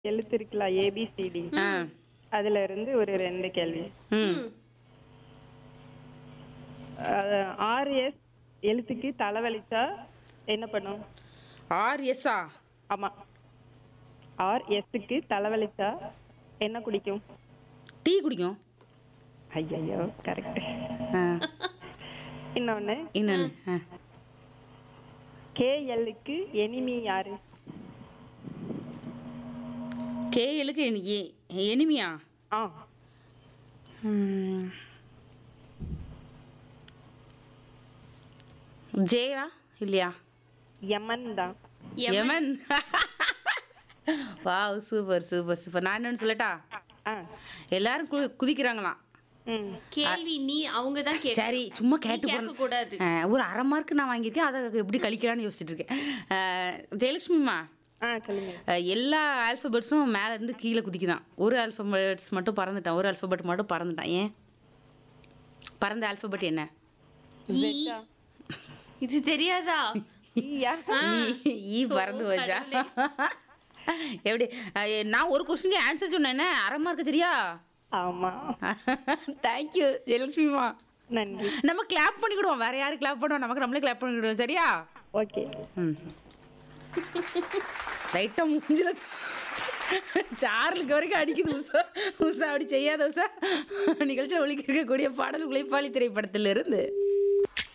எழுத்து இருக்குல்ல ஏபிசிடி ஆ அதுல இருந்து ஒரு ரெண்டு கேள்வி ம் ஆறு எஸ் எழுத்துக்கு தலைவலிச்சா என்ன பண்ணும் ஆர் எஸ்ஸா ஆமா ஆர் எஸ்க்கு தலைவலிச்சா என்ன குடிக்கும் டீ குடிக்கும் ஐயோ கரெக்ட் ஆ இன்னொன்னு இன்னொன்று ஆ கேஎல்லுக்கு எனிமி யாரு கேஎலுக்கு எனிமியா ஆ ம். ஜேவா இல்லையா யமன் தான் Yaman wow super super super நான் என்னன்னு சொல்லட்டா ஆ எல்லாரும் கு- குதிக்கிறாங்களாம் ம் கேள்வி நீ அவங்க தான் கேட்க சரி சும்மா கேட்டு கேட்க போறேன். கூடாது ஆ, ஒரு அரை மார்க் நான் வாங்கியிருக்கேன் அதை எப்படி கழிக்கலாம்னு யோசிச்சுட்டு இருக்கேன் ஆ, ஜெயலட்சுமிமா ஆ சொல்லுங்க ஆ, எல்லா ஆல்ஃபபெட்ஸும் மேல இருந்து கீழே குதிக்குதான் ஒரு ஆல்ஃபபெட்ஸ் மட்டும் பறந்துட்டான் ஒரு ஆல்ஃபபெட் மட்டும் பறந்துட்டான் ஏன் பறந்த ஆல்ஃபபெட் என்ன ஜெட்டா இது தெரியாதா ஈயா ஈ- ஈ பறந்து போச்சா எப்படி ஆ, நான் ஒரு கொஸ்டினுக்கு ஆன்சர் சொன்னேன் அரை மார்க் சரியா ஆமா தேங்க்யூ ஜெயலட்சுமிமா நன்றி நம்ம கிளாப் பண்ணிக்கிடுவோம் வேற யாரு கிளாப் பண்ணுவோம் நமக்கு நம்மளே கிளாப் பண்ணிக்கிடுவோம் சரியா ஓகே ம் லைட்டாக மூஞ்சில சார்லுக்கு வரைக்கும் அடிக்குது உஷா உஷா அப்படி செய்யாத உஷா நிகழ்ச்சியில் ஒழிக்க இருக்கக்கூடிய பாடல் உழைப்பாளி திரைப்படத்திலிருந்து